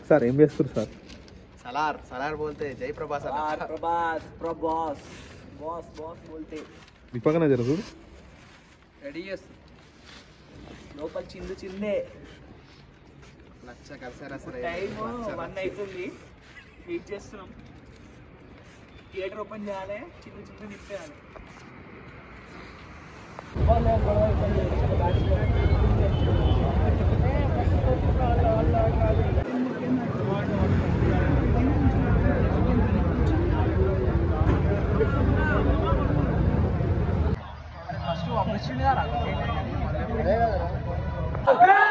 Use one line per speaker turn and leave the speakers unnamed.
sir ఏం చేస్తారు sir
Salaar Salaar బోల్తే జై ప్రభా
यार प्रभास प्रभास बॉस बॉस बोलते
ఈ పక్కన జరుగు
రెడీ చేస్తారు
లోపల చిందు చిందే
లక్ష కలిసారా సరే
టైం వన్ అవుతుంది వెయిట్ చేస్తున్నాం థియేటర్ ఓపెన్ చేయాలి చిన్న చిన్న నిప్పేయాలి ఫస్ట్ వచ్చింది కదా